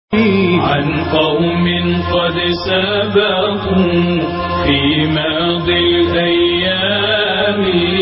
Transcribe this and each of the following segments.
عن قوم قد سبقوا في ماضي الأيام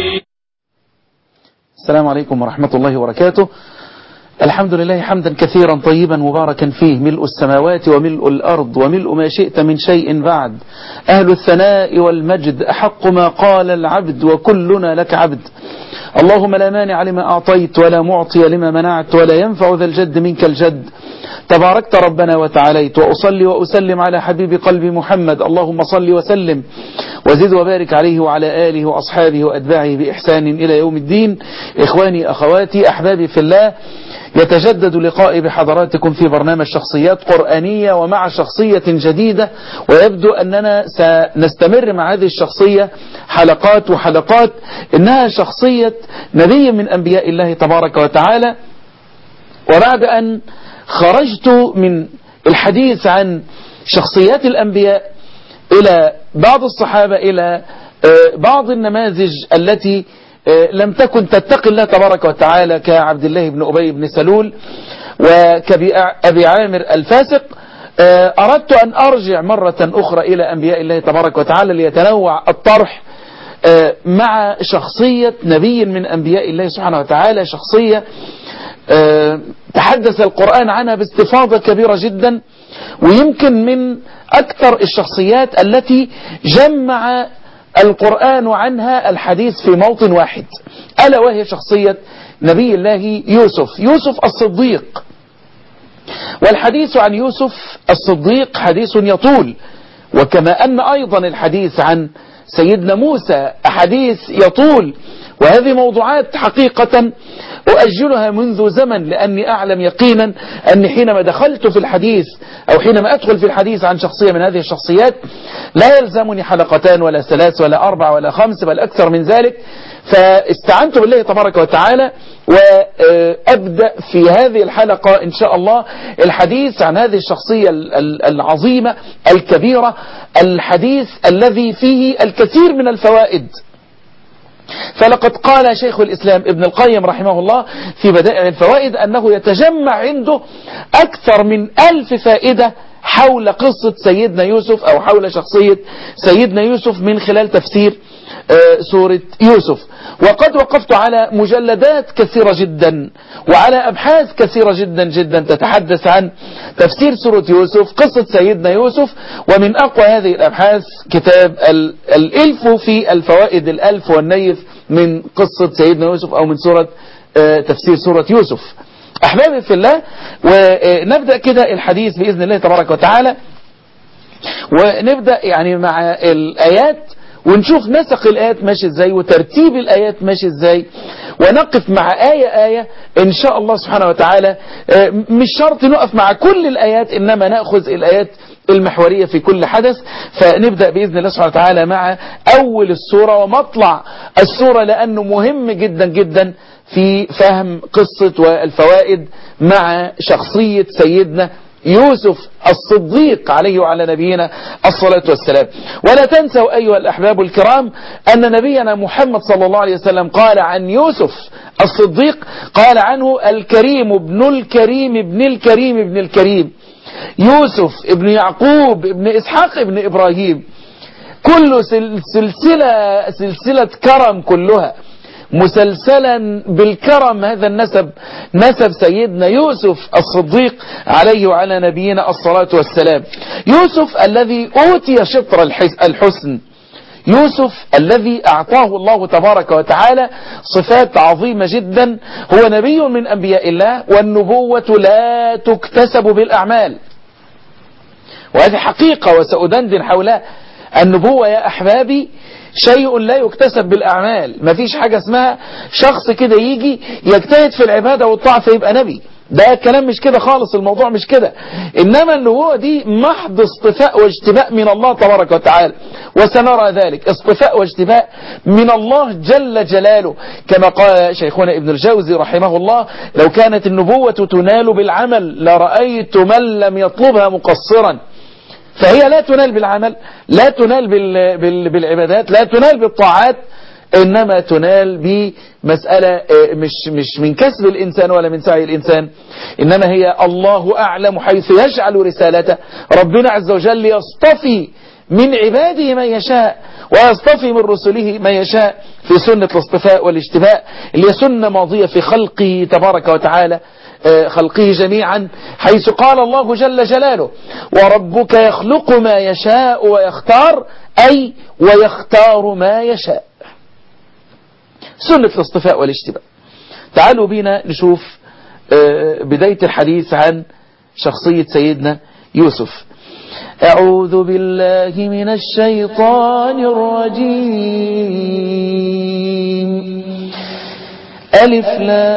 السلام عليكم ورحمة الله وبركاته الحمد لله حمدا كثيرا طيبا مباركا فيه ملء السماوات وملء الأرض وملء ما شئت من شيء بعد أهل الثناء والمجد أحق ما قال العبد وكلنا لك عبد اللهم لا مانع لما أعطيت ولا معطي لما منعت ولا ينفع ذا الجد منك الجد تباركت ربنا وتعاليت وأصلي وأسلم على حبيب قلبي محمد اللهم صل وسلم وزد وبارك عليه وعلى آله وأصحابه وأتباعه بإحسان إلى يوم الدين إخواني أخواتي أحبابي في الله يتجدد لقائي بحضراتكم في برنامج شخصيات قرآنية ومع شخصية جديدة ويبدو أننا سنستمر مع هذه الشخصية حلقات وحلقات إنها شخصية نبي من أنبياء الله تبارك وتعالى وبعد أن خرجت من الحديث عن شخصيات الأنبياء إلى بعض الصحابة إلى بعض النماذج التي لم تكن تتقي الله تبارك وتعالى كعبد الله بن أبي بن سلول وكأبي عامر الفاسق أردت أن أرجع مرة أخرى إلى أنبياء الله تبارك وتعالى ليتنوع الطرح مع شخصية نبي من أنبياء الله سبحانه وتعالى شخصية تحدث القرآن عنها باستفاضة كبيرة جدا ويمكن من أكثر الشخصيات التي جمع القرآن عنها الحديث في موطن واحد ألا وهي شخصية نبي الله يوسف يوسف الصديق والحديث عن يوسف الصديق حديث يطول وكما أن أيضا الحديث عن سيدنا موسى أحاديث يطول وهذه موضوعات حقيقة أؤجلها منذ زمن لأني أعلم يقينا أني حينما دخلت في الحديث أو حينما أدخل في الحديث عن شخصية من هذه الشخصيات لا يلزمني حلقتان ولا ثلاث ولا أربع ولا خمس بل أكثر من ذلك فاستعنت بالله تبارك وتعالى وأبدأ في هذه الحلقة إن شاء الله الحديث عن هذه الشخصية العظيمة الكبيرة الحديث الذي فيه الكثير من الفوائد فلقد قال شيخ الإسلام ابن القيم رحمه الله في بدائع الفوائد أنه يتجمع عنده أكثر من ألف فائدة حول قصة سيدنا يوسف أو حول شخصية سيدنا يوسف من خلال تفسير سورة يوسف وقد وقفت على مجلدات كثيرة جدا وعلى أبحاث كثيرة جدا جدا تتحدث عن تفسير سورة يوسف قصة سيدنا يوسف ومن أقوى هذه الأبحاث كتاب الإلف في الفوائد الألف والنيف من قصة سيدنا يوسف أو من سورة تفسير سورة يوسف أحبابي في الله ونبدأ كده الحديث بإذن الله تبارك وتعالى ونبدأ يعني مع الآيات ونشوف نسق الآيات ماشي ازاي وترتيب الآيات ماشي ازاي ونقف مع آية آية إن شاء الله سبحانه وتعالى مش شرط نقف مع كل الآيات إنما نأخذ الآيات المحورية في كل حدث فنبدأ بإذن الله سبحانه وتعالى مع أول السورة ومطلع السورة لأنه مهم جدا جدا في فهم قصة والفوائد مع شخصية سيدنا يوسف الصديق عليه وعلى نبينا الصلاة والسلام ولا تنسوا أيها الأحباب الكرام أن نبينا محمد صلى الله عليه وسلم قال عن يوسف الصديق قال عنه الكريم ابن الكريم ابن الكريم ابن الكريم يوسف ابن يعقوب ابن إسحاق ابن إبراهيم كل سلسلة سلسلة كرم كلها مسلسلا بالكرم هذا النسب نسب سيدنا يوسف الصديق عليه وعلى نبينا الصلاة والسلام يوسف الذي أوتي شطر الحسن يوسف الذي أعطاه الله تبارك وتعالى صفات عظيمة جدا هو نبي من أنبياء الله والنبوة لا تكتسب بالأعمال وهذه حقيقة وسأدندن حولها النبوة يا أحبابي شيء لا يكتسب بالأعمال ما فيش حاجة اسمها شخص كده يجي يجتهد في العبادة والطاعة فيبقى نبي ده كلام مش كده خالص الموضوع مش كده إنما النبوة دي محض اصطفاء واجتباء من الله تبارك وتعالى وسنرى ذلك اصطفاء واجتباء من الله جل جلاله كما قال شيخنا ابن الجوزي رحمه الله لو كانت النبوة تنال بالعمل لرأيت من لم يطلبها مقصرا فهي لا تنال بالعمل لا تنال بال... بال... بالعبادات لا تنال بالطاعات إنما تنال بمسألة مش, مش من كسب الإنسان ولا من سعي الإنسان إنما هي الله أعلم حيث يجعل رسالته ربنا عز وجل يصطفي من عباده من يشاء ويصطفي من رسله من يشاء في سنة الاصطفاء والاجتباء اللي هي سنة ماضية في خلقه تبارك وتعالى خلقه جميعا حيث قال الله جل جلاله وربك يخلق ما يشاء ويختار أي ويختار ما يشاء سنة الاصطفاء والاجتباء تعالوا بينا نشوف بداية الحديث عن شخصية سيدنا يوسف أعوذ بالله من الشيطان الرجيم ألف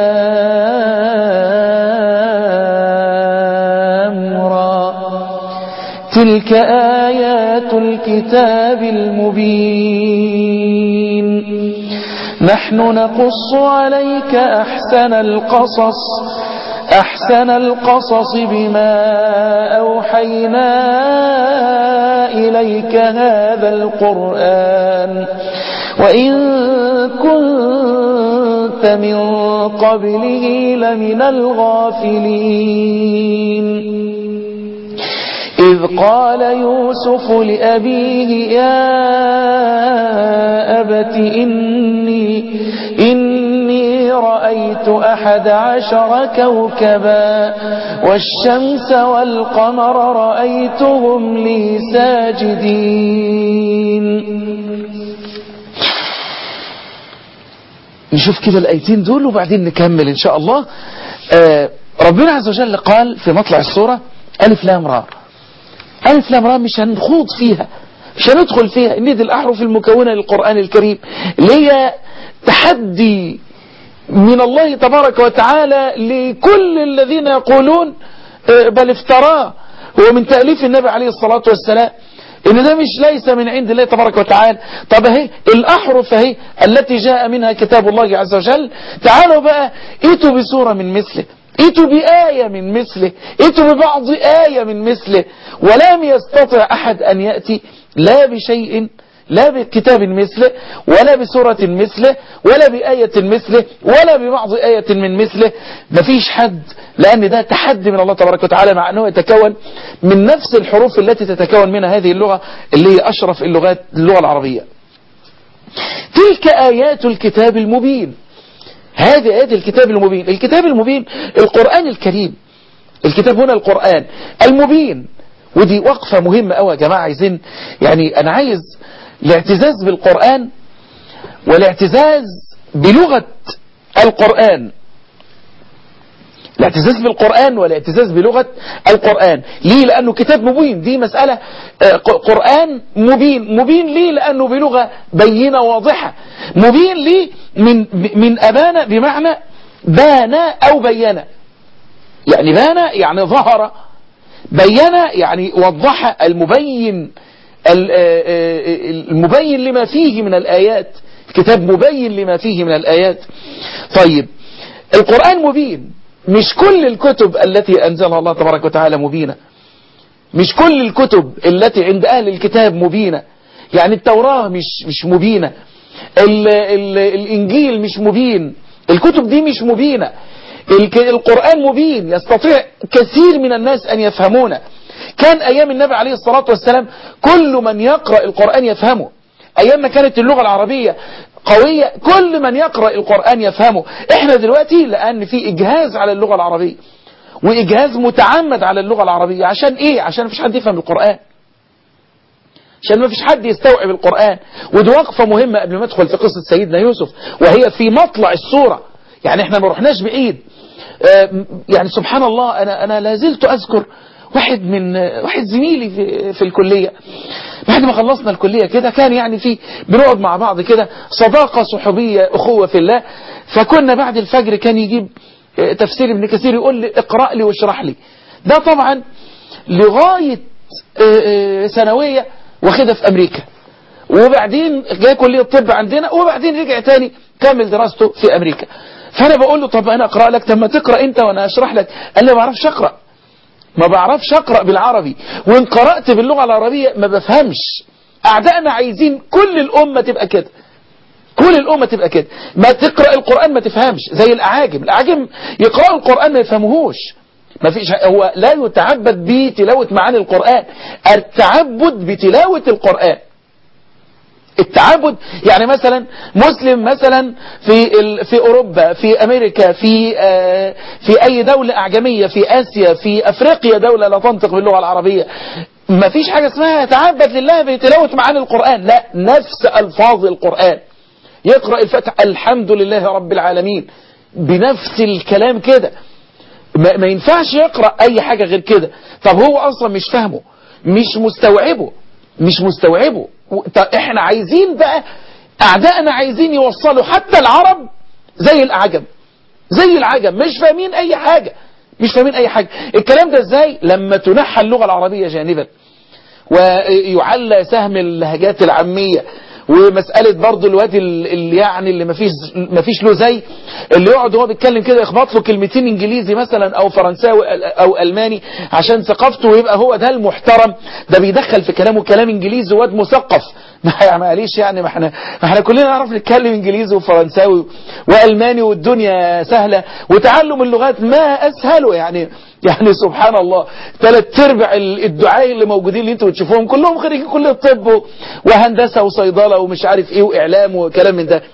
لام را تلك آيات الكتاب المبين نحن نقص عليك أحسن القصص أحسن القصص بما أوحينا إليك هذا القرآن وإن كنت من قبله لمن الغافلين إذ قال يوسف لأبيه يا أبت إني إني رأيت أحد عشر كوكبا والشمس والقمر رأيتهم لي ساجدين نشوف كده الآيتين دول وبعدين نكمل إن شاء الله آه ربنا عز وجل قال في مطلع السورة ألف لام را ألف لام را مش هنخوض فيها مش هندخل فيها إن دي الأحرف المكونة للقرآن الكريم اللي هي تحدي من الله تبارك وتعالى لكل الذين يقولون بل افتراه هو من تأليف النبي عليه الصلاة والسلام ان ده مش ليس من عند الله تبارك وتعالى طب اهي الاحرف اهي التي جاء منها كتاب الله عز وجل تعالوا بقى ائتوا بسورة من مثله ائتوا بآية من مثله ائتوا ببعض آية من مثله ولم يستطع أحد أن يأتي لا بشيء لا بكتاب مثله ولا بسورة مثله ولا بآية مثله ولا ببعض آية من مثله مفيش حد لأن ده تحدي من الله تبارك وتعالى مع أنه يتكون من نفس الحروف التي تتكون منها هذه اللغة اللي هي أشرف اللغات اللغة العربية تلك آيات الكتاب المبين هذه آيات الكتاب المبين الكتاب المبين القرآن الكريم الكتاب هنا القرآن المبين ودي وقفة مهمة قوي يا جماعة عايزين يعني أنا عايز الاعتزاز بالقرآن والاعتزاز بلغة القرآن الاعتزاز بالقرآن والاعتزاز بلغة القرآن ليه لأنه كتاب مبين دي مسألة قرآن مبين مبين ليه لأنه بلغة بينة واضحة مبين ليه من, من أبانا بمعنى بانا أو بينا يعني بانا يعني ظهر بينا يعني وضح المبين المبين لما فيه من الآيات الكتاب مبين لما فيه من الآيات طيب القرآن مبين مش كل الكتب التي أنزلها الله تبارك وتعالى مبينة مش كل الكتب التي عند أهل الكتاب مبينة يعني التوراة مش مش مبينة ال ال الإنجيل مش مبين الكتب دي مش مبينة القرآن مبين يستطيع كثير من الناس أن يفهمونه كان أيام النبي عليه الصلاة والسلام كل من يقرأ القرآن يفهمه أيام ما كانت اللغة العربية قوية كل من يقرأ القرآن يفهمه احنا دلوقتي لأن في إجهاز على اللغة العربية وإجهاز متعمد على اللغة العربية عشان إيه عشان مفيش حد يفهم القرآن عشان ما فيش حد يستوعب القرآن ودي وقفة مهمة قبل ما ادخل في قصة سيدنا يوسف وهي في مطلع السورة يعني احنا ما رحناش بعيد اه يعني سبحان الله انا انا لا زلت اذكر واحد من واحد زميلي في, في الكلية بعد ما خلصنا الكلية كده كان يعني في بنقعد مع بعض كده صداقة صحوبية أخوة في الله فكنا بعد الفجر كان يجيب تفسير ابن كثير يقول لي اقرأ لي واشرح لي ده طبعا لغاية ثانوية واخدها في أمريكا وبعدين جاي كلية الطب عندنا وبعدين رجع تاني كمل دراسته في أمريكا فأنا بقول له طب أنا أقرأ لك طب ما تقرأ أنت وأنا أشرح لك قال لي ما بعرفش أقرأ ما بعرفش أقرأ بالعربي وإن قرأت باللغة العربية ما بفهمش أعدائنا عايزين كل الأمة تبقى كده كل الأمة تبقى كده ما تقرأ القرآن ما تفهمش زي الأعاجم الأعاجم يقرأوا القرآن ما يفهموهوش ما فيش هو لا يتعبد بتلاوة معاني القرآن التعبد بتلاوة القرآن التعبد يعني مثلا مسلم مثلا في ال... في اوروبا في امريكا في آه في اي دولة اعجمية في اسيا في افريقيا دولة لا تنطق باللغة العربية ما فيش حاجة اسمها يتعبد لله بتلاوة معاني القرآن لا نفس الفاظ القرآن يقرأ الفتح الحمد لله رب العالمين بنفس الكلام كده ما, ما ينفعش يقرأ اي حاجة غير كده طب هو اصلا مش فاهمه مش مستوعبه مش مستوعبه طب احنا عايزين بقى اعدائنا عايزين يوصلوا حتى العرب زي الاعجم زي العجم مش فاهمين اي حاجة مش فاهمين اي حاجة الكلام ده ازاي لما تنحى اللغة العربية جانبا ويعلى سهم اللهجات العامية ومسألة برضو الواد اللي يعني اللي مفيش مفيش له زي اللي يقعد وهو بيتكلم كده يخبط له كلمتين انجليزي مثلا او فرنساوي او الماني عشان ثقافته ويبقى هو ده المحترم ده بيدخل في كلامه كلام انجليزي واد مثقف ما معليش يعني ما احنا ما احنا كلنا نعرف نتكلم انجليزي وفرنساوي والماني والدنيا سهلة وتعلم اللغات ما اسهله يعني يعني سبحان الله ثلاث ارباع الدعاء اللي موجودين اللي انتوا بتشوفوهم كلهم خريجين كليه الطب وهندسه وصيدله ومش عارف ايه واعلام وكلام من ده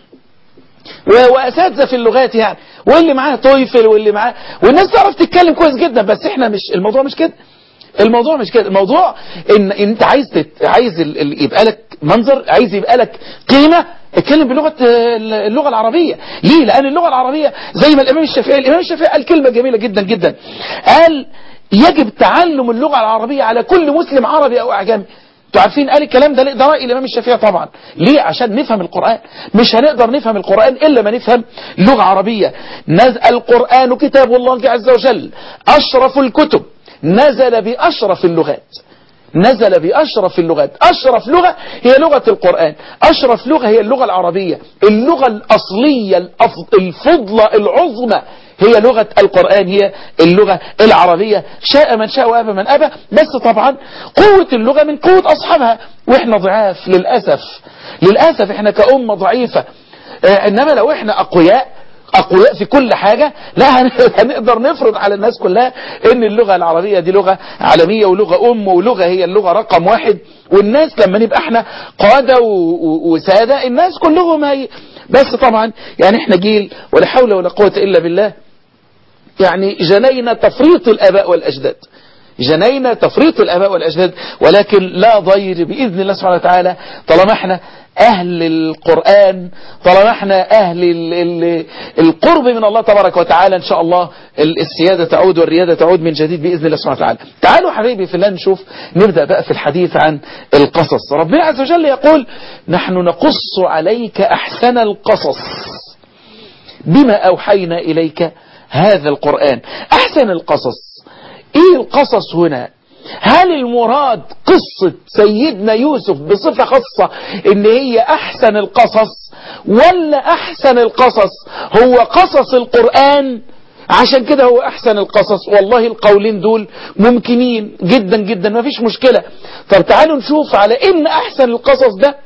واساتذه في اللغات يعني واللي معاه تويفل واللي معاه والناس تعرف تتكلم كويس جدا بس احنا مش الموضوع مش كده الموضوع مش كده الموضوع ان انت عايز تت... عايز ال... ال... يبقى لك منظر عايز يبقى لك قيمه اتكلم بلغه اللغه العربيه ليه لان اللغه العربيه زي ما الامام الشافعي الامام الشافعي قال كلمه جميله جدا جدا قال يجب تعلم اللغه العربيه على كل مسلم عربي او اعجمي انتوا عارفين قال الكلام ده ده راي الامام الشافعي طبعا ليه عشان نفهم القران مش هنقدر نفهم القران الا ما نفهم لغه عربيه نزل القران كتاب الله عز وجل اشرف الكتب نزل باشرف اللغات نزل بأشرف اللغات أشرف لغة هي لغة القرآن أشرف لغة هي اللغة العربية اللغة الأصلية الفضلة العظمى هي لغة القرآن هي اللغة العربية شاء من شاء وأبى من أبى بس طبعا قوة اللغة من قوة أصحابها وإحنا ضعاف للأسف للأسف إحنا كأمة ضعيفة إنما لو إحنا أقوياء أقوياء في كل حاجة لا هنقدر نفرض على الناس كلها ان اللغة العربية دي لغة عالمية ولغة أم ولغة هي اللغة رقم واحد والناس لما نبقى احنا قادة وسادة الناس كلهم هي بس طبعا يعني احنا جيل ولا حول ولا قوة إلا بالله يعني جنينا تفريط الآباء والأجداد جنينا تفريط الآباء والأجداد ولكن لا ضير بإذن الله سبحانه وتعالى طالما احنا أهل القرآن طالما احنا أهل ال ال القرب من الله تبارك وتعالى إن شاء الله السيادة تعود والريادة تعود من جديد بإذن الله سبحانه وتعالى تعالوا حبيبي في الله نشوف نبدأ بقى في الحديث عن القصص ربنا عز وجل يقول نحن نقص عليك أحسن القصص بما أوحينا إليك هذا القرآن أحسن القصص إيه القصص هنا هل المراد قصة سيدنا يوسف بصفة خاصة ان هي احسن القصص ولا احسن القصص هو قصص القرآن عشان كده هو احسن القصص والله القولين دول ممكنين جدا جدا ما فيش مشكلة طب تعالوا نشوف على ان احسن القصص ده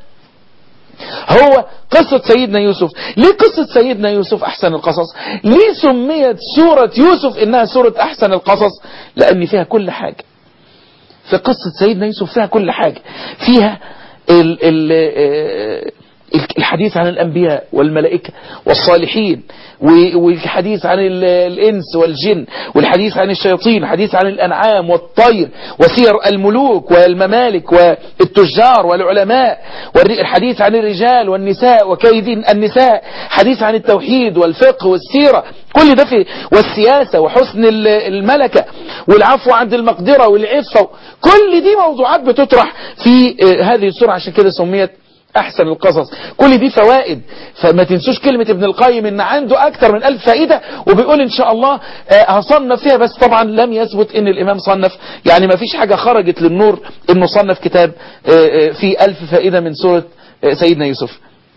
هو قصة سيدنا يوسف ليه قصة سيدنا يوسف أحسن القصص ليه سميت سورة يوسف إنها سورة أحسن القصص لأن فيها كل حاجة في قصة سيدنا يوسف فيها كل حاجة فيها ال ال الحديث عن الأنبياء والملائكة والصالحين والحديث عن الإنس والجن والحديث عن الشياطين الحديث عن الأنعام والطير وسير الملوك والممالك والتجار والعلماء والحديث عن الرجال والنساء وكيد النساء حديث عن التوحيد والفقه والسيرة كل ده في والسياسة وحسن الملكة والعفو عند المقدرة والعفة كل دي موضوعات بتطرح في هذه السورة عشان كده سميت احسن القصص كل دي فوائد فما تنسوش كلمة ابن القيم ان عنده اكتر من الف فائدة وبيقول ان شاء الله هصنف فيها بس طبعا لم يثبت ان الامام صنف يعني ما فيش حاجة خرجت للنور انه صنف كتاب فيه الف فائدة من سورة سيدنا يوسف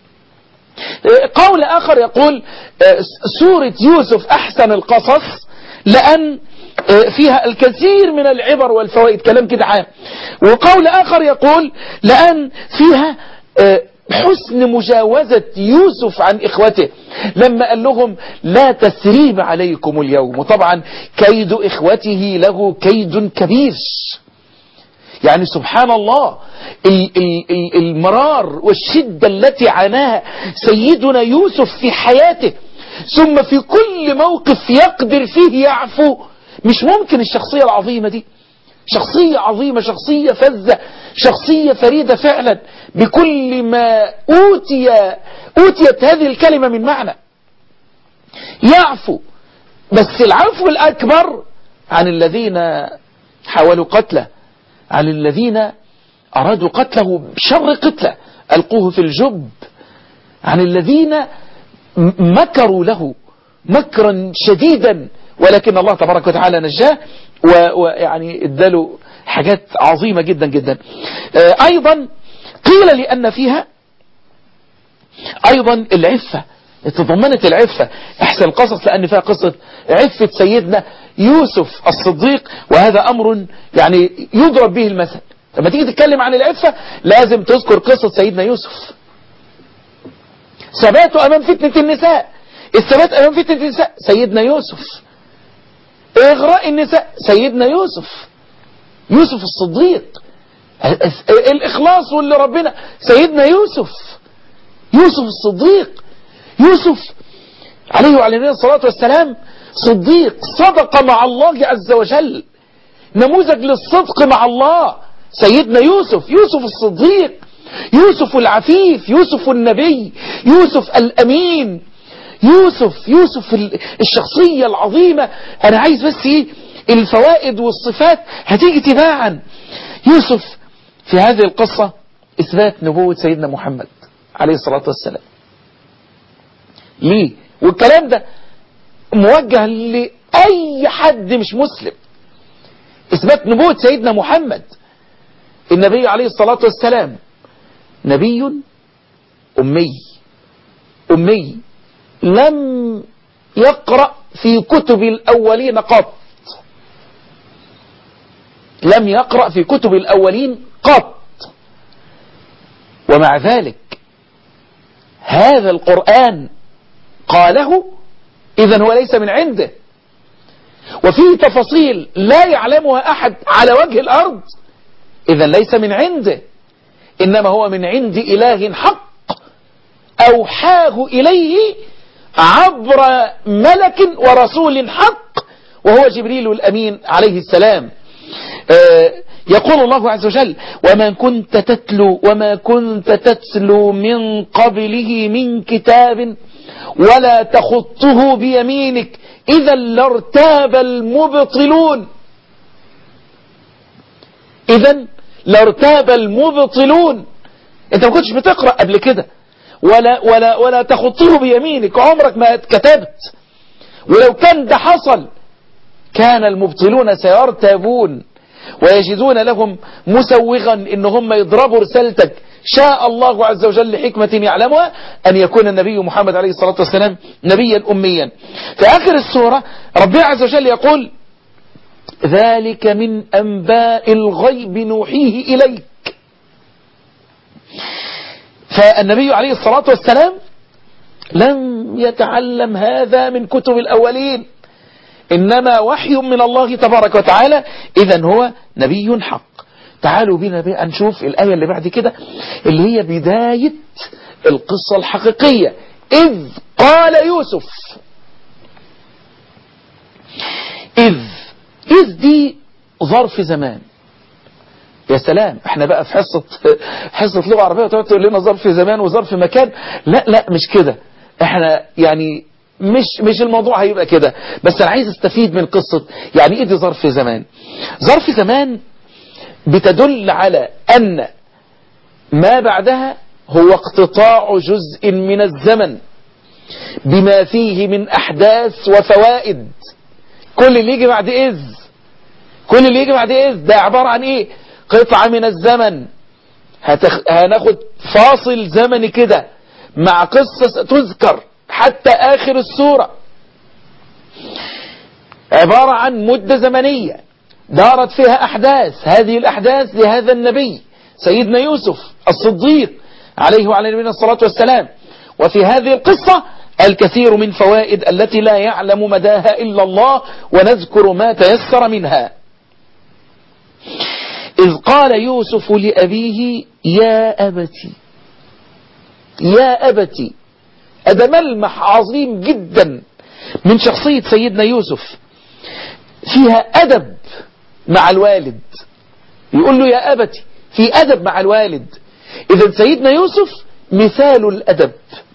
قول اخر يقول سورة يوسف احسن القصص لان فيها الكثير من العبر والفوائد كلام كده عام وقول اخر يقول لان فيها حسن مجاوزة يوسف عن إخوته لما قال لهم لا تسريب عليكم اليوم وطبعا كيد إخوته له كيد كبير يعني سبحان الله المرار والشدة التي عاناها سيدنا يوسف في حياته ثم في كل موقف يقدر فيه يعفو مش ممكن الشخصية العظيمة دي شخصية عظيمة شخصية فذة شخصية فريدة فعلا بكل ما أوتي أوتيت هذه الكلمة من معنى يعفو بس العفو الأكبر عن الذين حاولوا قتله عن الذين أرادوا قتله بشر قتله ألقوه في الجب عن الذين مكروا له مكرا شديدا ولكن الله تبارك وتعالى نجاه ويعني اداله حاجات عظيمة جدا جدا ايضا قيل لان فيها ايضا العفة تضمنت العفة احسن القصص لان فيها قصة عفة سيدنا يوسف الصديق وهذا امر يعني يضرب به المثل لما تيجي تتكلم عن العفة لازم تذكر قصة سيدنا يوسف ثباته امام فتنة النساء الثبات امام فتنة النساء سيدنا يوسف اغراء النساء سيدنا يوسف يوسف الصديق الاخلاص واللي ربنا سيدنا يوسف يوسف الصديق يوسف عليه وعلى نبينا الصلاة والسلام صديق صدق مع الله عز وجل نموذج للصدق مع الله سيدنا يوسف يوسف الصديق يوسف العفيف يوسف النبي يوسف الأمين يوسف يوسف الشخصية العظيمة أنا عايز بس إيه الفوائد والصفات هتيجي تباعا يوسف في هذه القصة إثبات نبوة سيدنا محمد عليه الصلاة والسلام ليه والكلام ده موجه لأي حد مش مسلم إثبات نبوة سيدنا محمد النبي عليه الصلاة والسلام نبي أمي أمي لم يقرأ في كتب الأولين قط لم يقرأ في كتب الأولين قط ومع ذلك هذا القرآن قاله إذا هو ليس من عنده وفيه تفاصيل لا يعلمها أحد على وجه الأرض إذا ليس من عنده إنما هو من عند إله حق أوحاه إليه عبر ملك ورسول حق وهو جبريل الأمين عليه السلام يقول الله عز وجل وما كنت تتلو وما كنت تتلو من قبله من كتاب ولا تخطه بيمينك إذا لارتاب المبطلون إذا لارتاب المبطلون انت ما كنتش بتقرأ قبل كده ولا, ولا, ولا تخطه بيمينك عمرك ما كتبت ولو كان ده حصل كان المبطلون سيرتابون ويجدون لهم مسوغا ان هم يضربوا رسالتك شاء الله عز وجل لحكمة يعلمها أن يكون النبي محمد عليه الصلاة والسلام نبيا أميا في آخر السورة ربنا عز وجل يقول ذلك من أنباء الغيب نوحيه إليك فالنبي عليه الصلاة والسلام لم يتعلم هذا من كتب الأولين إنما وحي من الله تبارك وتعالى إذا هو نبي حق تعالوا بنا بقى نشوف الآية اللي بعد كده اللي هي بداية القصة الحقيقية إذ قال يوسف إذ إذ دي ظرف زمان يا سلام احنا بقى في حصة حصة لغة عربية وتقعد تقول لنا ظرف زمان وظرف مكان لا لا مش كده احنا يعني مش مش الموضوع هيبقى كده بس انا عايز استفيد من قصة يعني ايه دي ظرف زمان ظرف زمان بتدل على ان ما بعدها هو اقتطاع جزء من الزمن بما فيه من احداث وفوائد كل اللي يجي بعد اذ كل اللي يجي بعد اذ ده عبارة عن ايه قطعة من الزمن هتخ... هناخد فاصل زمني كده مع قصة تذكر حتى آخر السورة عبارة عن مدة زمنية دارت فيها أحداث هذه الأحداث لهذا النبي سيدنا يوسف الصديق عليه وعلى نبينا الصلاة والسلام وفي هذه القصة الكثير من فوائد التي لا يعلم مداها إلا الله ونذكر ما تيسر منها إذ قال يوسف لأبيه يا أبتي يا أبتي هذا ملمح عظيم جدا من شخصية سيدنا يوسف فيها أدب مع الوالد يقول له يا أبتي في أدب مع الوالد إذا سيدنا يوسف مثال الأدب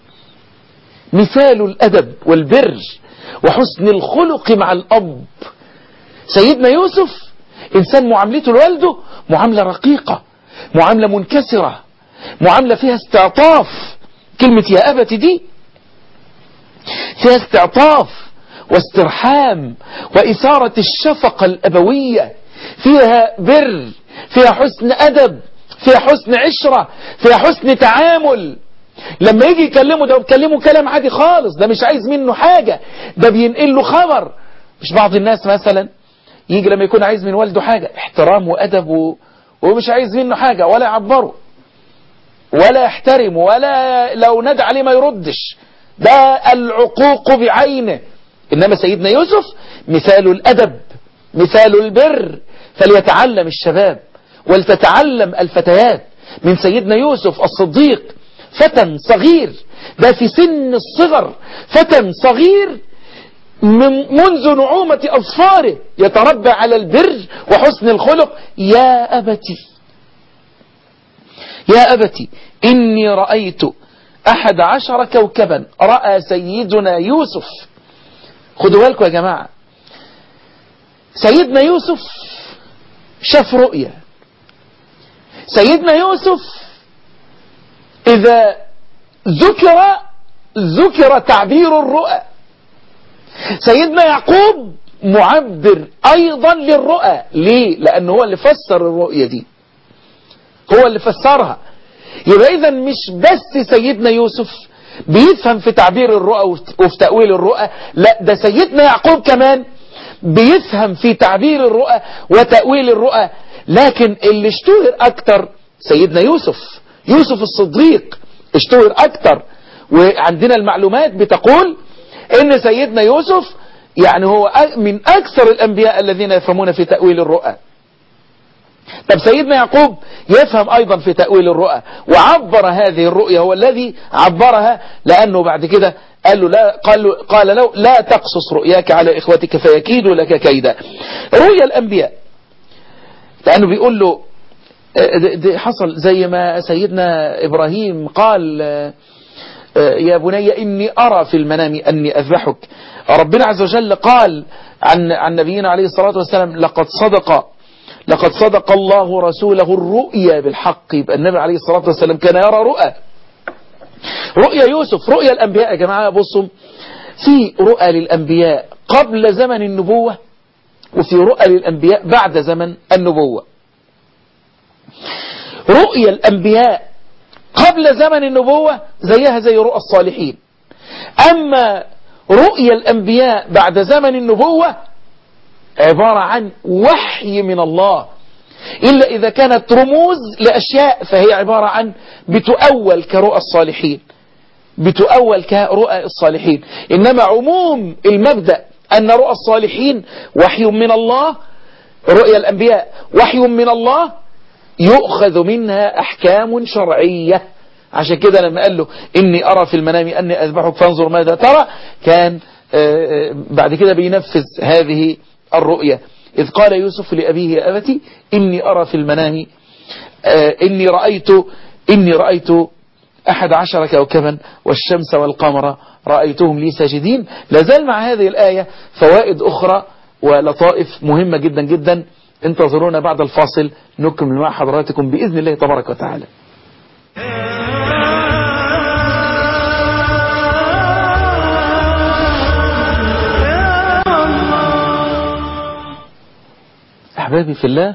مثال الأدب والبر وحسن الخلق مع الأب سيدنا يوسف إنسان معاملته لوالده معاملة رقيقة معاملة منكسرة معاملة فيها استعطاف كلمة يا أبت دي فيها استعطاف واسترحام وإثارة الشفقة الأبوية فيها بر فيها حسن أدب فيها حسن عشرة فيها حسن تعامل لما يجي يكلمه ده بيكلمه كلام عادي خالص ده مش عايز منه حاجة ده بينقل له خبر مش بعض الناس مثلا يجي لما يكون عايز من والده حاجة احترام وأدب و... ومش عايز منه حاجة ولا يعبره ولا يحترم ولا لو ندى عليه ما يردش ده العقوق بعينه إنما سيدنا يوسف مثال الأدب مثال البر فليتعلم الشباب ولتتعلم الفتيات من سيدنا يوسف الصديق فتى صغير ده في سن الصغر فتى صغير من منذ نعومة أظفاره يتربى على البر وحسن الخلق يا أبتي يا أبتي إني رأيت أحد عشر كوكبا رأى سيدنا يوسف خدوا بالكم يا جماعة سيدنا يوسف شاف رؤية سيدنا يوسف إذا ذكر ذكر تعبير الرؤى سيدنا يعقوب معبر أيضا للرؤى ليه؟ لأنه هو اللي فسر الرؤية دي هو اللي فسرها يبقى إذا مش بس سيدنا يوسف بيفهم في تعبير الرؤى وفي تأويل الرؤى لا ده سيدنا يعقوب كمان بيفهم في تعبير الرؤى وتأويل الرؤى لكن اللي اشتهر أكتر سيدنا يوسف يوسف الصديق اشتهر أكتر وعندنا المعلومات بتقول ان سيدنا يوسف يعني هو من أكثر الأنبياء الذين يفهمون في تأويل الرؤى طب سيدنا يعقوب يفهم أيضا في تأويل الرؤى وعبر هذه الرؤيا هو الذي عبرها لأنه بعد كده قال له لا قال له, قال له لا تقصص رؤياك على إخوتك فيكيدوا لك كيدا رؤيا الأنبياء لأنه بيقول له ده حصل زي ما سيدنا إبراهيم قال يا بني إني أرى في المنام أني أذبحك ربنا عز وجل قال عن عن نبينا عليه الصلاة والسلام لقد صدق لقد صدق الله رسوله الرؤيا بالحق يبقى النبي عليه الصلاة والسلام كان يرى رؤى رؤيا يوسف رؤيا الأنبياء يا جماعة بصوا في رؤى للأنبياء قبل زمن النبوة وفي رؤى للأنبياء بعد زمن النبوة رؤيا الأنبياء قبل زمن النبوة زيها زي رؤى الصالحين أما رؤيا الأنبياء بعد زمن النبوة عبارة عن وحي من الله إلا إذا كانت رموز لأشياء فهي عبارة عن بتؤول كرؤى الصالحين بتؤول كرؤى الصالحين إنما عموم المبدأ أن رؤى الصالحين وحي من الله رؤيا الأنبياء وحي من الله يؤخذ منها أحكام شرعية عشان كده لما قال له إني أرى في المنام أني أذبحك فانظر ماذا ترى كان بعد كده بينفذ هذه الرؤية إذ قال يوسف لأبيه يا أبتي إني أرى في المنام إني رأيت إني رأيت أحد عشر كوكبا والشمس والقمر رأيتهم لي ساجدين لازال مع هذه الآية فوائد أخرى ولطائف مهمة جدا جدا انتظرونا بعد الفاصل نكمل مع حضراتكم بإذن الله تبارك وتعالى أحبابي في الله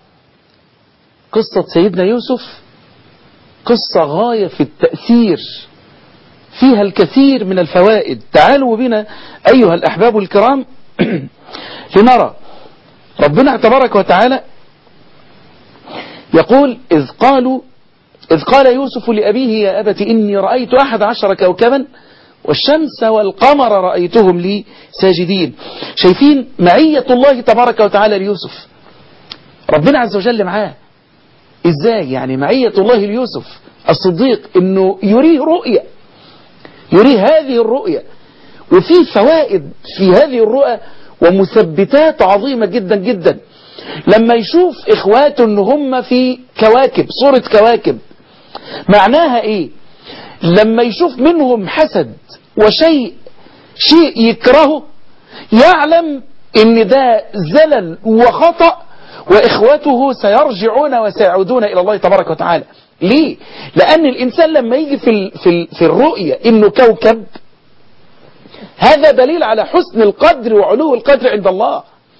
قصة سيدنا يوسف قصة غاية في التأثير فيها الكثير من الفوائد تعالوا بنا أيها الأحباب الكرام لنرى ربنا تبارك وتعالى يقول إذ قالوا إذ قال يوسف لأبيه يا أبت إني رأيت أحد عشر كوكبا والشمس والقمر رأيتهم لي ساجدين شايفين معية الله تبارك وتعالى ليوسف ربنا عز وجل معاه ازاي يعني معية الله ليوسف الصديق انه يريه رؤية يريه هذه الرؤية وفي فوائد في هذه الرؤى ومثبتات عظيمة جدا جدا لما يشوف اخواته ان هم في كواكب صورة كواكب معناها ايه لما يشوف منهم حسد وشيء شيء يكرهه يعلم ان ده زلل وخطأ واخوته سيرجعون وسيعودون الى الله تبارك وتعالى ليه لان الانسان لما يجي في ال في ال في الرؤية انه كوكب هذا دليل على حسن القدر وعلو القدر عند الله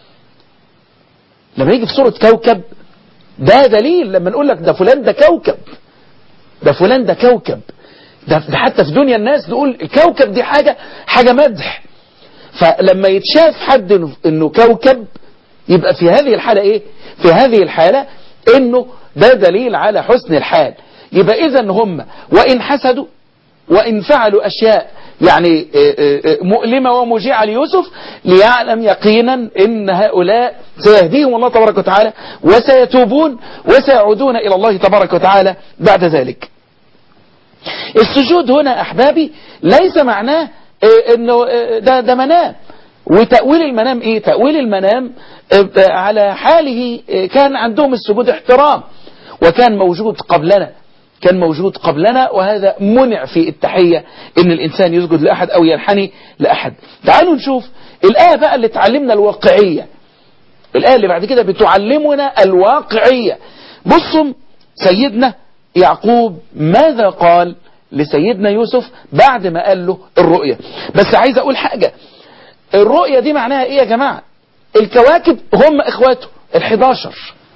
لما يجي في صورة كوكب ده دليل لما نقول لك ده فلان ده كوكب ده فلان ده كوكب ده, ده حتى في دنيا الناس نقول الكوكب دي حاجة حاجة مدح فلما يتشاف حد انه كوكب يبقى في هذه الحالة ايه في هذه الحالة انه ده دليل على حسن الحال يبقى اذا هم وان حسدوا وان فعلوا اشياء يعني مؤلمة ومجيعة ليوسف ليعلم يقينا ان هؤلاء سيهديهم الله تبارك وتعالى وسيتوبون وسيعودون الى الله تبارك وتعالى بعد ذلك السجود هنا احبابي ليس معناه انه ده, ده منام وتأويل المنام ايه تأويل المنام على حاله كان عندهم السجود احترام وكان موجود قبلنا كان موجود قبلنا وهذا منع في التحية ان الانسان يسجد لاحد او ينحني لاحد تعالوا نشوف الآية بقى اللي تعلمنا الواقعية الآية اللي بعد كده بتعلمنا الواقعية بصوا سيدنا يعقوب ماذا قال لسيدنا يوسف بعد ما قال له الرؤية بس عايز اقول حاجة الرؤية دي معناها ايه يا جماعة الكواكب هم اخواته الحداشر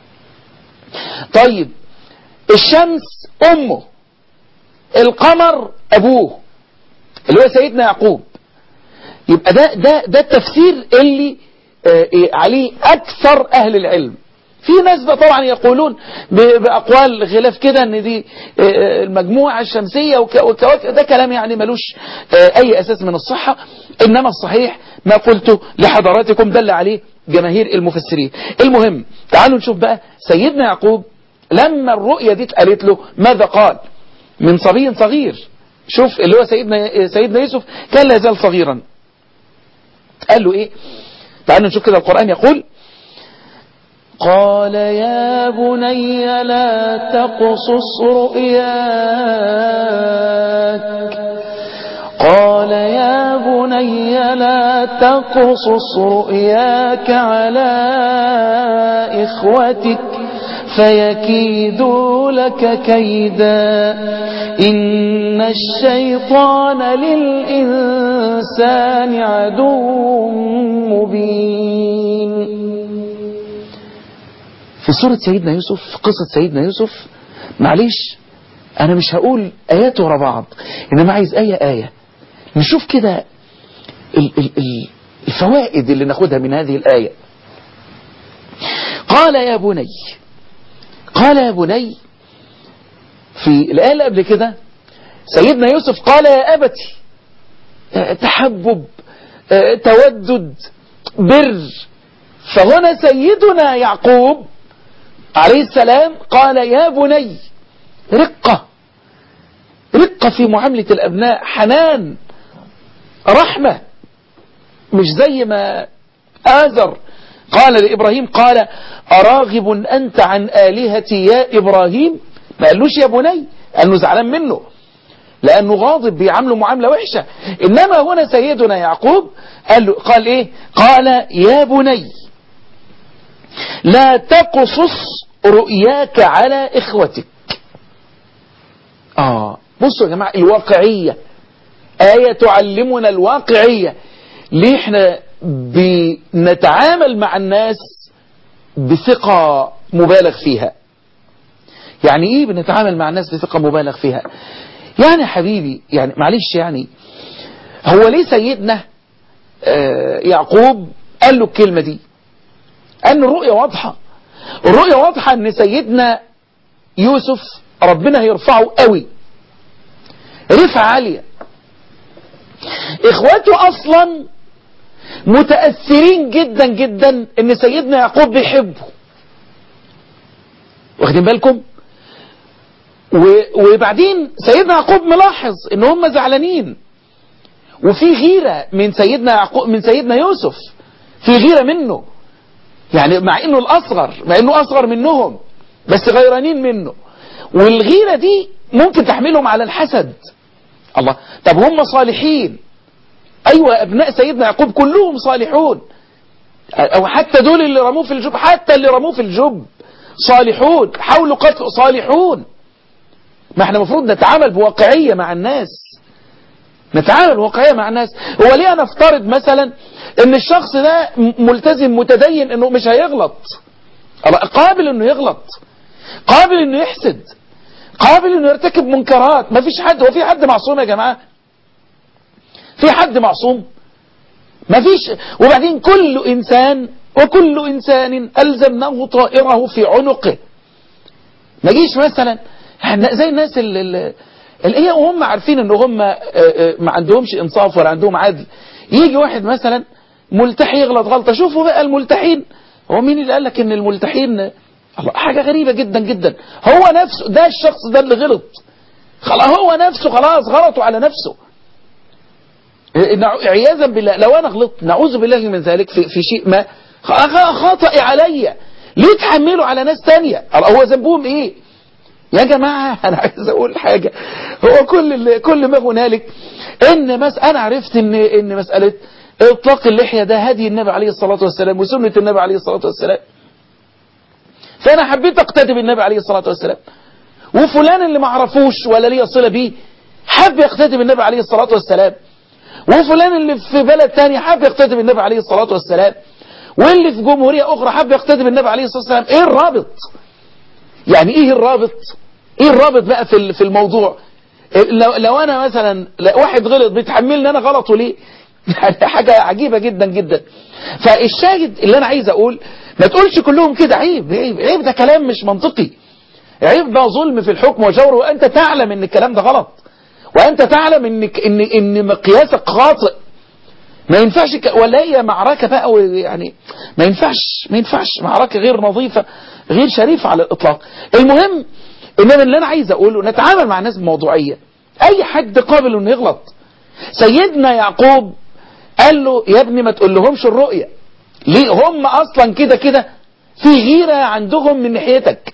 طيب الشمس امه القمر ابوه اللي هو سيدنا يعقوب يبقى ده ده ده التفسير اللي آه عليه اكثر اهل العلم في ناس بقى طبعا يقولون بأقوال غلاف كده ان دي المجموعة الشمسية والكواكب ده كلام يعني ملوش اي اساس من الصحة انما الصحيح ما قلته لحضراتكم دل عليه جماهير المفسرين المهم تعالوا نشوف بقى سيدنا يعقوب لما الرؤية دي اتقالت له ماذا قال من صبي صغير شوف اللي هو سيدنا سيدنا يوسف كان لا يزال صغيرا قال له ايه تعالوا نشوف كده القرآن يقول قال يا بني لا تقصص رؤياك قال يا بني لا تقصص رؤياك على إخوتك فيكيدوا لك كيدا إن الشيطان للإنسان عدو مبين في سورة سيدنا يوسف في قصة سيدنا يوسف معلش أنا مش هقول آيات ورا بعض إنما عايز آية آية نشوف كده الفوائد اللي ناخدها من هذه الآية قال يا بني قال يا بني في الآية اللي قبل كده سيدنا يوسف قال يا أبتي تحبب تودد بر فهنا سيدنا يعقوب عليه السلام قال يا بني رقة رقة في معاملة الأبناء حنان رحمة مش زي ما آزر قال لإبراهيم قال أراغب أنت عن آلهتي يا إبراهيم ما قالوش يا بني قال له زعلان منه لأنه غاضب بيعامله معاملة وحشة إنما هنا سيدنا يعقوب قال, له قال إيه قال يا بني لا تقصص رؤياك على إخوتك آه بصوا يا جماعة الواقعية آية تعلمنا الواقعية ليه احنا بنتعامل مع الناس بثقة مبالغ فيها يعني ايه بنتعامل مع الناس بثقة مبالغ فيها يعني حبيبي يعني معلش يعني هو ليه سيدنا آه يعقوب قال له الكلمة دي قال له الرؤية واضحة الرؤية واضحة ان سيدنا يوسف ربنا هيرفعه قوي رفعة عالية اخواته اصلا متأثرين جدا جدا ان سيدنا يعقوب بيحبه واخدين بالكم وبعدين سيدنا يعقوب ملاحظ ان هم زعلانين وفي غيرة من سيدنا يعقوب من سيدنا يوسف في غيرة منه يعني مع انه الاصغر مع انه اصغر منهم بس غيرانين منه والغيرة دي ممكن تحملهم على الحسد الله طب هم صالحين ايوه ابناء سيدنا يعقوب كلهم صالحون او حتى دول اللي رموه في الجب حتى اللي رموه في الجب صالحون حاولوا قتله صالحون ما احنا المفروض نتعامل بواقعية مع الناس نتعامل بواقعية مع الناس هو ليه نفترض مثلا ان الشخص ده ملتزم متدين انه مش هيغلط قابل انه يغلط قابل انه يحسد قابل انه يرتكب منكرات ما فيش حد هو في حد معصوم يا جماعة في حد معصوم ما فيش وبعدين كل انسان وكل انسان الزمناه طائره في عنقه ما جيش مثلا زي الناس اللي هي وهم عارفين ان هم ما عندهمش انصاف ولا عندهم عدل يجي واحد مثلا ملتحي يغلط غلطة شوفوا بقى الملتحين هو مين اللي قال لك ان الملتحين الله حاجة غريبة جدا جدا هو نفسه ده الشخص ده اللي غلط خلاص هو نفسه خلاص غلطوا على نفسه عياذا بالله لو انا غلطت نعوذ بالله من ذلك في, في شيء ما خطأ عليا ليه تحمله على ناس تانية هو ذنبهم ايه يا جماعة أنا عايز أقول حاجة هو كل كل ما هنالك إن مس أنا عرفت إن إن مسألة إطلاق اللحية ده هدي النبي عليه الصلاة والسلام وسنة النبي عليه الصلاة والسلام فأنا حبيت أقتدي بالنبي عليه الصلاة والسلام وفلان اللي ما عرفوش ولا ليه صلة بيه حب يقتدي بالنبي عليه الصلاة والسلام وفلان اللي في بلد تاني حب يقتدي بالنبي عليه الصلاة والسلام واللي في جمهورية أخرى حب يقتدي بالنبي عليه الصلاة والسلام إيه الرابط؟ يعني ايه الرابط ايه الرابط بقى في في الموضوع لو, لو انا مثلا واحد غلط بيتحملني انا غلطه ليه يعني حاجة عجيبة جدا جدا فالشاهد اللي انا عايز اقول ما تقولش كلهم كده عيب عيب عيب ده كلام مش منطقي عيب ده ظلم في الحكم وجور وانت تعلم ان الكلام ده غلط وانت تعلم ان ان ان مقياسك خاطئ ما ينفعش ك... ولا هي معركة بقى يعني ما ينفعش ما ينفعش معركة غير نظيفة غير شريفة على الإطلاق المهم إنما اللي أنا عايز أقوله نتعامل مع الناس بموضوعية أي حد قابل إنه يغلط سيدنا يعقوب قال له يا ابني ما تقول لهمش الرؤية ليه هم أصلا كده كده في غيرة عندهم من ناحيتك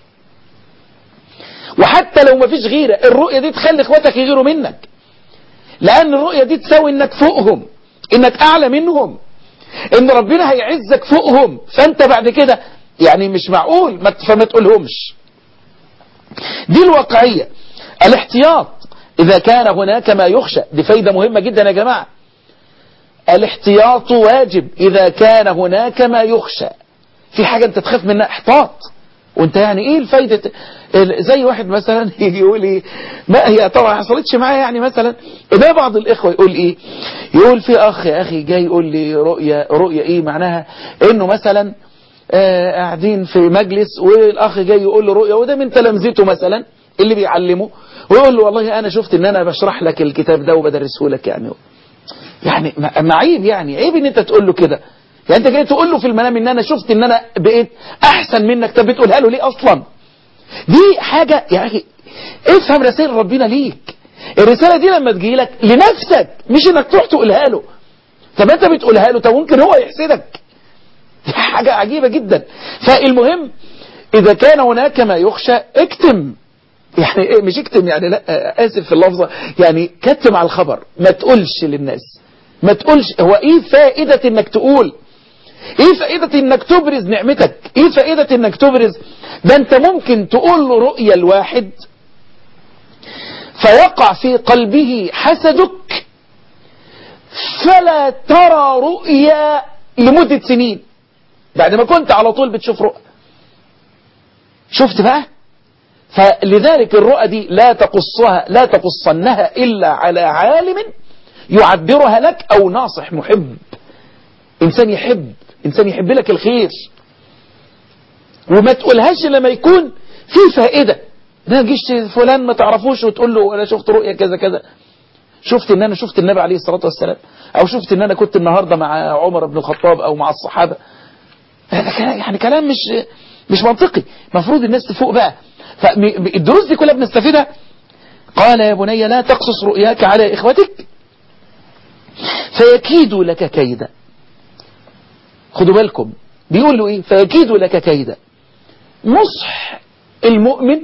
وحتى لو ما فيش غيرة الرؤية دي تخلي اخواتك يغيروا منك لأن الرؤية دي تساوي إنك فوقهم إنك أعلى منهم إن ربنا هيعزك فوقهم فأنت بعد كده يعني مش معقول ما فما تقولهمش دي الواقعية الاحتياط إذا كان هناك ما يخشى دي فايدة مهمة جدا يا جماعة الاحتياط واجب إذا كان هناك ما يخشى في حاجة أنت تخاف منها احتاط وانت يعني ايه الفايدة زي واحد مثلا يجي يقول ايه ما هي طبعا حصلتش معايا يعني مثلا ده بعض الاخوة يقول ايه يقول في اخ يا اخي جاي يقول لي رؤية رؤية ايه معناها انه مثلا آه قاعدين في مجلس والاخ جاي يقول له رؤية وده من تلامذته مثلا اللي بيعلمه ويقول له والله انا شفت ان انا بشرح لك الكتاب ده وبدرسه لك يعني يعني ما عيب يعني عيب ان انت تقول له كده يعني انت جاي تقول له في المنام ان انا شفت ان انا بقيت احسن منك طب بتقولها له ليه اصلا دي حاجة يا اخي افهم رسائل ربنا ليك الرسالة دي لما تجي لك لنفسك مش انك تروح تقولها له طب انت بتقولها له طب ممكن هو يحسدك حاجة عجيبة جدا فالمهم اذا كان هناك ما يخشى اكتم يعني ايه مش اكتم يعني لا اسف في اللفظة يعني كتم على الخبر ما تقولش للناس ما تقولش هو ايه فائدة انك تقول ايه فائدة انك تبرز نعمتك ايه فائدة انك تبرز ده انت ممكن تقول له رؤية الواحد فيقع في قلبه حسدك فلا ترى رؤيا لمدة سنين بعد ما كنت على طول بتشوف رؤى شفت بقى فلذلك الرؤى دي لا تقصها لا تقصنها إلا على عالم يعبرها لك أو ناصح محب إنسان يحب إنسان يحب لك الخير وما تقولهاش لما يكون في فائدة ده جيش فلان ما تعرفوش وتقول له انا شفت رؤية كذا كذا شفت ان انا شفت النبي عليه الصلاة والسلام او شفت ان انا كنت النهاردة مع عمر بن الخطاب او مع الصحابة هذا كلام يعني كلام مش مش منطقي المفروض الناس تفوق بقى فالدروس دي كلها بنستفيدها قال يا بني لا تقصص رؤياك على إخوتك فيكيدوا لك كيدا خدوا بالكم بيقول له ايه فيكيدوا لك كيدا نصح المؤمن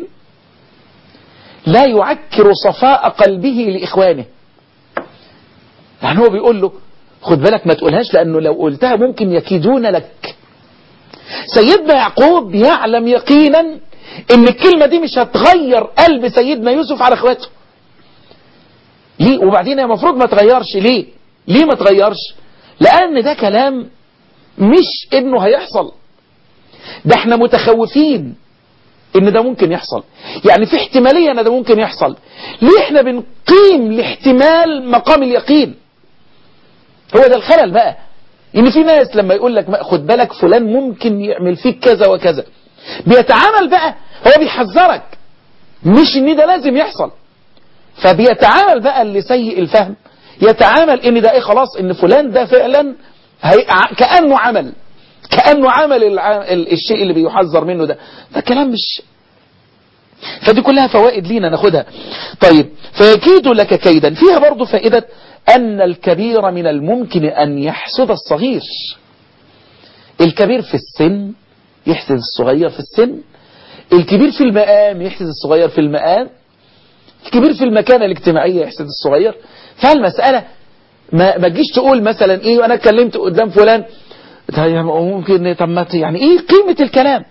لا يعكر صفاء قلبه لإخوانه يعني هو بيقول له خد بالك ما تقولهاش لأنه لو قلتها ممكن يكيدون لك سيدنا يعقوب يعلم يقينا ان الكلمة دي مش هتغير قلب سيدنا يوسف على اخواته ليه وبعدين هي المفروض ما تغيرش ليه ليه ما تغيرش لان ده كلام مش انه هيحصل ده احنا متخوفين ان ده ممكن يحصل يعني في احتمالية ان ده ممكن يحصل ليه احنا بنقيم الاحتمال مقام اليقين هو ده الخلل بقى ان في ناس لما يقول لك خد بالك فلان ممكن يعمل فيك كذا وكذا بيتعامل بقى هو بيحذرك مش ان ده لازم يحصل فبيتعامل بقى اللي سيء الفهم يتعامل ان ده ايه خلاص ان فلان ده فعلا هي... كأنه عمل كأنه عمل الع... الشيء اللي بيحذر منه ده ده كلام مش فدي كلها فوائد لينا ناخدها طيب فيكيد لك كيدا فيها برضو فائدة أن الكبير من الممكن أن يحسد الصغير الكبير في السن يحسد الصغير في السن الكبير في المقام يحسد الصغير في المقام الكبير في المكانة الاجتماعية يحسد الصغير فالمسألة ما ما تجيش تقول مثلا ايه وانا اتكلمت قدام فلان ممكن طب يعني ايه قيمة الكلام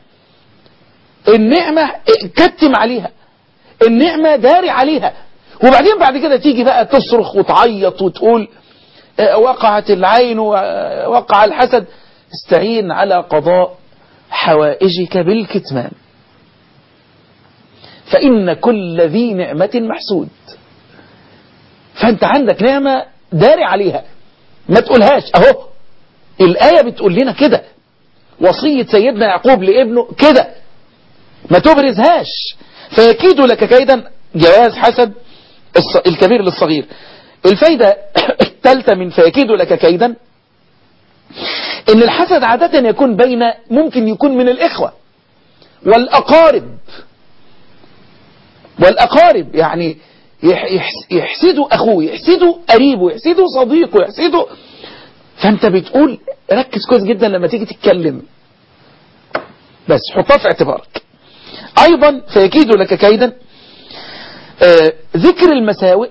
النعمة كتم عليها النعمة داري عليها وبعدين بعد كده تيجي بقى تصرخ وتعيط وتقول وقعت العين ووقع الحسد استعين على قضاء حوائجك بالكتمان فإن كل ذي نعمة محسود فأنت عندك نعمة داري عليها ما تقولهاش أهو الآية بتقول لنا كده وصية سيدنا يعقوب لابنه كده ما تبرزهاش فيكيد لك كيدا جواز حسد الكبير للصغير الفايدة الثالثة من فيكيد لك كيدا ان الحسد عادة يكون بين ممكن يكون من الاخوة والاقارب والاقارب يعني يحسدوا اخوه يحسدوا قريبه يحسدوا صديقه يحسدوا فانت بتقول ركز كويس جدا لما تيجي تتكلم بس حطها في اعتبارك ايضا فيكيد لك كيدا آه ذكر المساوئ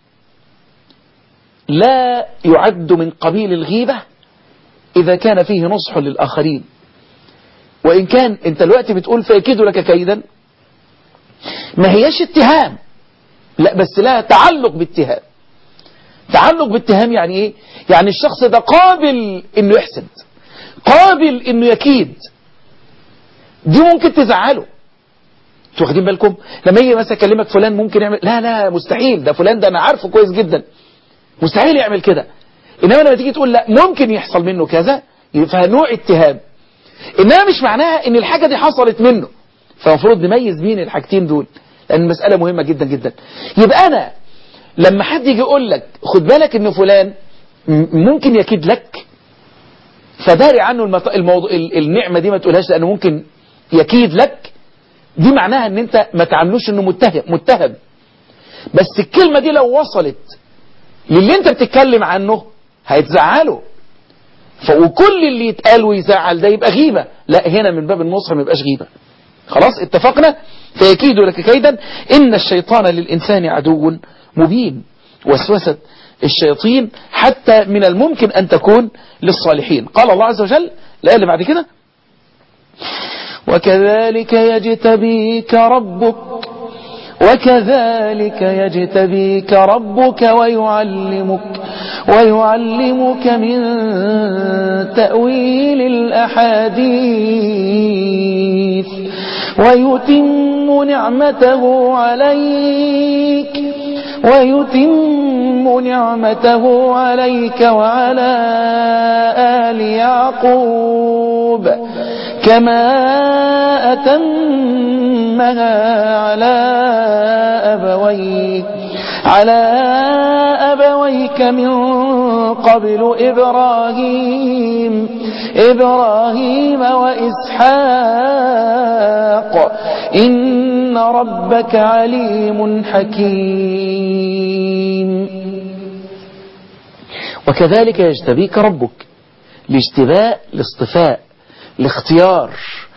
لا يعد من قبيل الغيبة إذا كان فيه نصح للآخرين وإن كان أنت الوقت بتقول فيكيد لك كيدا ما هيش اتهام لا بس لا تعلق باتهام تعلق باتهام يعني ايه يعني الشخص ده قابل انه يحسد قابل انه يكيد دي ممكن تزعله انتوا واخدين بالكم لما يجي مثلا اكلمك فلان ممكن يعمل لا لا مستحيل ده فلان ده انا عارفه كويس جدا مستحيل يعمل كده انما لما تيجي تقول لا ممكن يحصل منه كذا يبقى نوع اتهام انما مش معناها ان الحاجة دي حصلت منه فالمفروض نميز مين الحاجتين دول لان المسألة مهمة جدا جدا يبقى انا لما حد يجي يقول لك خد بالك ان فلان ممكن يكيد لك فداري عنه المط... الموضوع النعمة دي ما تقولهاش لانه ممكن يكيد لك دي معناها ان انت ما تعاملوش انه متهم متهم بس الكلمة دي لو وصلت للي انت بتتكلم عنه هيتزعله وكل اللي يتقال ويزعل ده يبقى غيبة لا هنا من باب النصح ما يبقاش غيبة خلاص اتفقنا فيكيد لك كيدا إن الشيطان للإنسان عدو مبين وسوسة الشياطين حتى من الممكن أن تكون للصالحين قال الله عز وجل الآية اللي بعد كده وكذلك يجتبيك ربك وكذلك يجتبيك ربك ويعلمك ويعلمك من تأويل الأحاديث ويتم نعمته عليك ويتم نعمته عليك وعلى آل يعقوب كما أتمها على أبويك على أبويك من قبل إبراهيم إبراهيم وإسحاق إن ربك عليم حكيم وكذلك يجتبيك ربك لاجتباء لاصطفاء لاختيار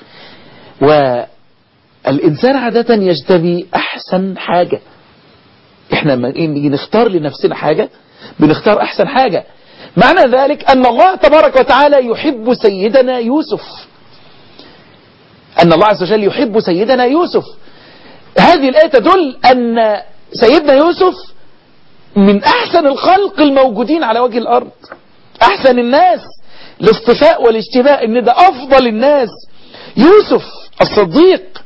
والإنسان عادة يجتبي أحسن حاجة احنا لما نيجي نختار لنفسنا حاجة بنختار أحسن حاجة معنى ذلك أن الله تبارك وتعالى يحب سيدنا يوسف أن الله عز وجل يحب سيدنا يوسف هذه الآية تدل أن سيدنا يوسف من أحسن الخلق الموجودين على وجه الأرض أحسن الناس الاصطفاء والاجتباء ان ده افضل الناس يوسف الصديق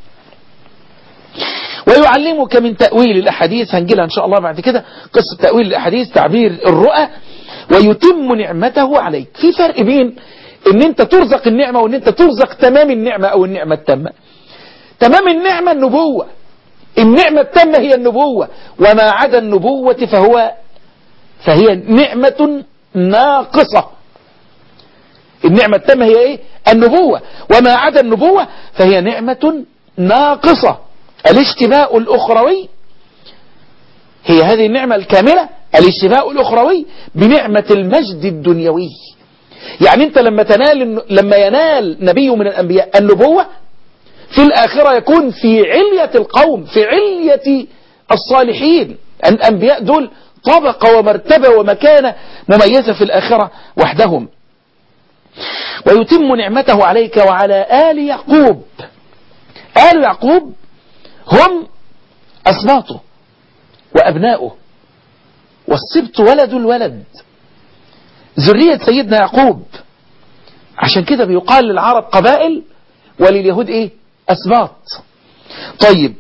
ويعلمك من تأويل الأحاديث هنجيلها إن شاء الله بعد كده قصة تأويل الأحاديث تعبير الرؤى ويتم نعمته عليك في فرق بين ان انت ترزق النعمة وان انت ترزق تمام النعمة او النعمة التامة تمام النعمة النبوة النعمة التامة هي النبوة وما عدا النبوة فهو فهي نعمة ناقصة النعمة التامة هي ايه النبوة وما عدا النبوة فهي نعمة ناقصة الاشتباء الأخروي هي هذه النعمة الكاملة الاشتباء الأخروي بنعمة المجد الدنيوي يعني انت لما تنال لما ينال نبي من الأنبياء النبوة في الآخرة يكون في علية القوم في علية الصالحين الأنبياء دول طبقة ومرتبة ومكانة مميزة في الآخرة وحدهم ويتم نعمته عليك وعلى آل يعقوب آل يعقوب هم أسباطه وأبناؤه والسبط ولد الولد ذرية سيدنا يعقوب عشان كده بيقال للعرب قبائل ولليهود ايه أسباط طيب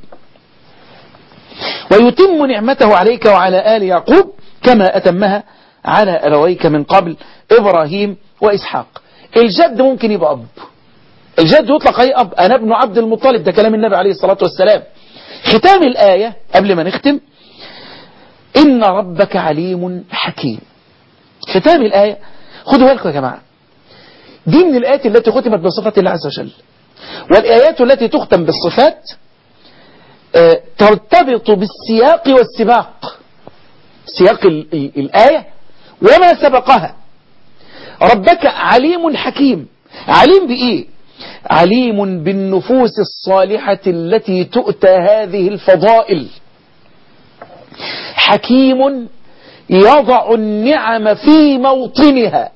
ويتم نعمته عليك وعلى آل يعقوب كما أتمها على أبويك من قبل إبراهيم وإسحاق الجد ممكن يبقى أب الجد يطلق أي أب أنا ابن عبد المطلب ده كلام النبي عليه الصلاة والسلام ختام الآية قبل ما نختم إن ربك عليم حكيم ختام الآية خدوا بالكم يا جماعة دي من الآيات التي ختمت بصفة الله عز وجل والآيات التي تختم بالصفات آه ترتبط بالسياق والسباق سياق الآية وما سبقها ربك عليم حكيم عليم بإيه عليم بالنفوس الصالحة التي تؤتى هذه الفضائل حكيم يضع النعم في موطنها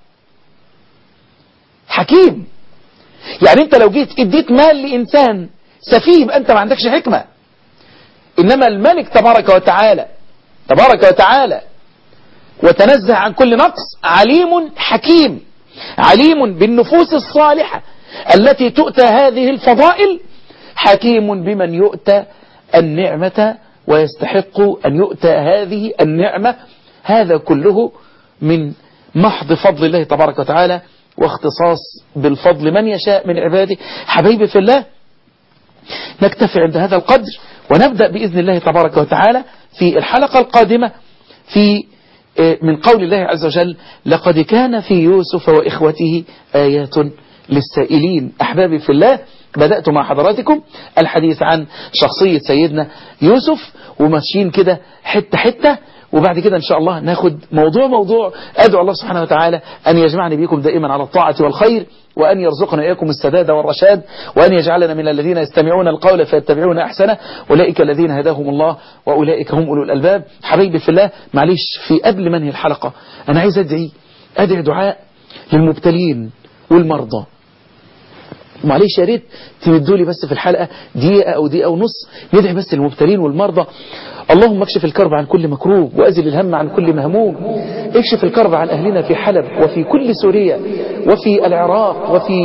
حكيم يعني انت لو جيت اديت مال لإنسان سفيه يبقى انت ما عندكش حكمة إنما الملك تبارك وتعالى تبارك وتعالى وتنزه عن كل نقص عليم حكيم عليم بالنفوس الصالحة التي تؤتى هذه الفضائل حكيم بمن يؤتى النعمة ويستحق أن يؤتى هذه النعمة هذا كله من محض فضل الله تبارك وتعالى واختصاص بالفضل من يشاء من عباده حبيبي في الله نكتفي عند هذا القدر ونبدأ بإذن الله تبارك وتعالى في الحلقة القادمة في من قول الله عز وجل لقد كان في يوسف وإخوته آيات للسائلين أحبابي في الله بدأت مع حضراتكم الحديث عن شخصية سيدنا يوسف وماشيين كده حتة حتة وبعد كده إن شاء الله ناخد موضوع موضوع أدعو الله سبحانه وتعالى أن يجمعني بكم دائما على الطاعة والخير وأن يرزقنا إياكم السداد والرشاد وأن يجعلنا من الذين يستمعون القول فيتبعون أحسنه أولئك الذين هداهم الله وأولئك هم أولو الألباب حبيبي في الله معلش في قبل منهي الحلقة أنا عايز أدعي أدعي دعاء للمبتلين والمرضى معلش يا ريت تمدوا لي بس في الحلقة دقيقة أو دقيقة ونص ندعي بس للمبتلين والمرضى اللهم اكشف الكرب عن كل مكروب وأزل الهم عن كل مهموم اكشف الكرب عن أهلنا في حلب وفي كل سوريا وفي العراق وفي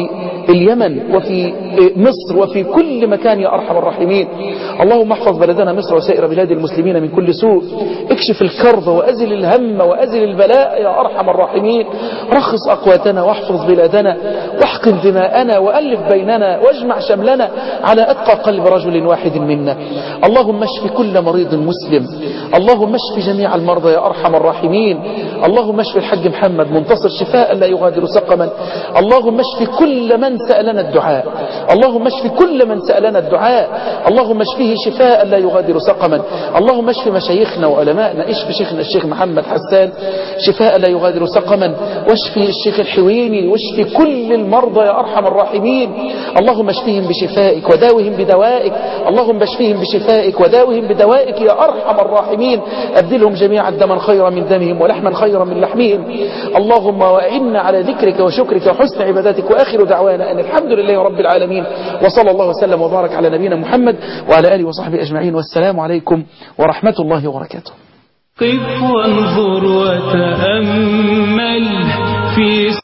اليمن وفي مصر وفي كل مكان يا أرحم الراحمين اللهم احفظ بلدنا مصر وسائر بلاد المسلمين من كل سوء اكشف الكرب وأزل الهم وأزل البلاء يا أرحم الراحمين رخص أقواتنا واحفظ بلادنا واحقن دماءنا وألف بيننا واجمع شملنا على أتقى قلب رجل واحد منا اللهم اشف كل مريض مسلم اللهم اشف جميع المرضى يا أرحم الراحمين اللهم اشف الحج محمد منتصر شفاء لا يغادر سقما اللهم اشف كل من سألنا الدعاء اللهم اشف كل من سألنا الدعاء اللهم اشفه شفاء لا يغادر سقما اللهم اشف مشايخنا وعلمائنا اشف شيخنا الشيخ محمد حسان شفاء لا يغادر سقما واشف الشيخ الحويني واشف كل المرضى يا أرحم الراحمين اللهم اشفهم بشفائك وداوهم بدوائك اللهم اشفهم بشفائك وداوهم بدوائك يا أرحم الراحمين أبدلهم جميعا دما خيرا من دمهم ولحما خيرا من لحمهم اللهم وإنا على ذكرك وشكرك وحسن عبادتك وآخر دعوانا أن الحمد لله رب العالمين وصلى الله وسلم وبارك على نبينا محمد وعلى آله وصحبه أجمعين والسلام عليكم ورحمة الله وبركاته قف وانظر وتأمل في